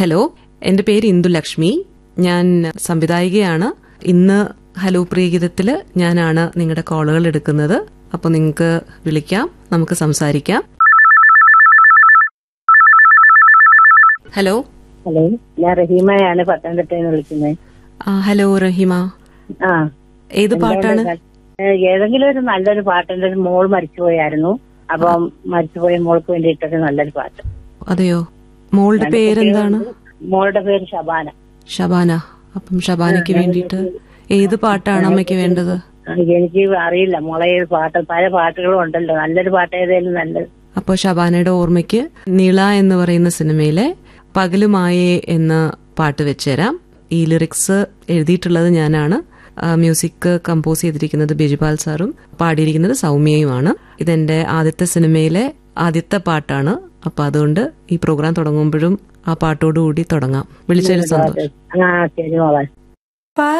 hello എന്റെ പേര് ഇന്ദുലക്ഷ്മി ഞാൻ സംവിധായികയാണ് ഇന്ന് ഹലോ പ്രിയഗീതത്തില് ഞാനാണ് നിങ്ങളുടെ കോളുകൾ എടുക്കുന്നത് അപ്പോൾ നിങ്ങൾക്ക് വിളിക്കാം നമുക്ക് സംസാരിക്കാം ഹലോ ഹലോ ഞാൻ റഹീമയാണ് പത്തനംതിട്ടയിൽ നിന്ന് വിളിക്കുന്നത് ആ, ഹലോ റഹിമ ആ ഏത് പാട്ടാണ് ഏ, ഏതെങ്കിലും ഒരു നല്ലൊരു പാട്ട് എന്റെ ഒരു മോൾ മരിച്ചുപോയായിരുന്നു അപ്പം മരിച്ചുപോയ മോൾക്ക് വേണ്ടിയിട്ടൊരു നല്ലൊരു പാട്ട് അതെയോ മോളുടെ പേരെന്താണ് മോളുടെ പേര് ഷബാന ഷബാന അപ്പം ഷബാനയ്ക്ക് വേണ്ടിയിട്ട് ഏത് പാട്ടാണ് അമ്മയ്ക്ക് വേണ്ടത് ആ, എനിക്ക് അറിയില്ല മോളെ ഏത് പാട്ട് പല പാട്ടുകളും ഉണ്ടല്ലോ നല്ലൊരു പാട്ട് ഏതായാലും നല്ലത് അപ്പോൾ ഷബാനയുടെ ഓർമ്മയ്ക്ക് നീള എന്ന് പറയുന്ന സിനിമയിലെ പകലുമായേ എന്ന പാട്ട് വെച്ചുതരാം ഈ ലിറിക്സ് എഴുതിയിട്ടുള്ളത് ഞാനാണ് ആ, മ്യൂസിക് കമ്പോസ് ചെയ്തിരിക്കുന്നത് ബിജുപാൽ സാറും പാടിയിരിക്കുന്നത് സൗമ്യയുമാണ് ഇതെന്റെ ആദ്യത്തെ സിനിമയിലെ ആദ്യത്തെ പാട്ടാണ് അപ്പൊ അതുകൊണ്ട് ഈ പ്രോഗ്രാം തുടങ്ങുമ്പോഴും ആ പാട്ടോടുകൂടി തുടങ്ങാം വിളിച്ചതിൽ സന്തോഷം ആ ശരി മോളെ